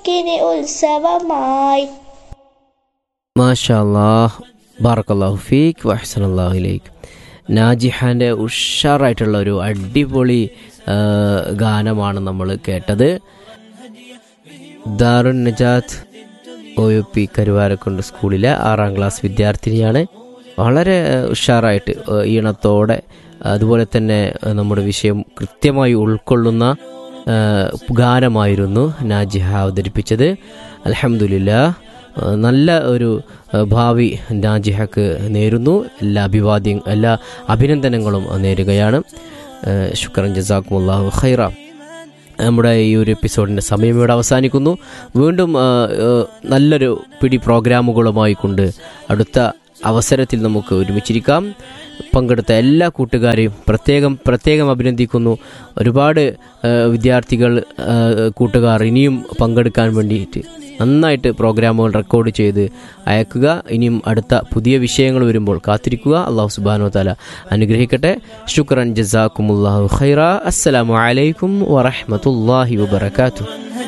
നമുക്കിനി ഉത്സവമായി മാഷാല്ലാഹ് ബാറക്കല്ലാഹു ഫീക്ക് വഹസനല്ലാഹു ഇലൈക്ക് നാജിഹാൻ്റെ ഉഷാറായിട്ടുള്ള ഒരു അടിപൊളി ആ, ഗാനമാണ് നമ്മൾ കേട്ടത് Darun Najath O U P Karuvarakundu സ്കൂളിലെ ആറാം ക്ലാസ് വിദ്യാർത്ഥിനിയാണ് വളരെ ആ, ഉഷാറായിട്ട് ആ, ഈണത്തോടെ അതുപോലെ തന്നെ ആ, നമ്മുടെ വിഷയം കൃത്യമായി ഉൾക്കൊള്ളുന്ന ആ, ഗാനമായിരുന്നു നാജിഹ അവതരിപ്പിച്ചത് അലഹമുല്ല നല്ല ഒരു ആ, ഭാവി നാജിഹക്ക് നേരുന്നു എല്ലാ അഭിവാദ്യ എല്ലാ അഭിനന്ദനങ്ങളും നേരുകയാണ് ആ, ശുക്രൻ ജസാക്കുമുല്ലാഹു ഖൈറ നമ്മുടെ ഈ ഒരു എപ്പിസോഡിൻ്റെ സമയം ഇവിടെ അവസാനിക്കുന്നു വീണ്ടും ആ, ആ, നല്ലൊരു പിടി പ്രോഗ്രാമുകളുമായി കൊണ്ട് അടുത്ത അവസരത്തിൽ നമുക്ക് ഒരുമിച്ചിരിക്കാം പങ്കെടുത്ത എല്ലാ കൂട്ടുകാരെയും പ്രത്യേകം പ്രത്യേകം അഭിനന്ദിക്കുന്നു ഒരുപാട് ആ, വിദ്യാർത്ഥികൾ ആ, കൂട്ടുകാർ ഇനിയും പങ്കെടുക്കാൻ വേണ്ടിയിട്ട് നന്നായിട്ട് പ്രോഗ്രാമുകൾ റെക്കോർഡ് ചെയ്ത് അയക്കുക ഇനിയും അടുത്ത പുതിയ വിഷയങ്ങൾ വരുമ്പോൾ കാത്തിരിക്കുക അള്ളാഹു സുബാനോ താല അനുഗ്രഹിക്കട്ടെ ശുക്രൻ ജസാക്കുമുല്ലാഹു ഖൈറ അസ്സലാമു അലൈക്കും വറഹ്മത്തുള്ളാഹി വബറകാതുഹു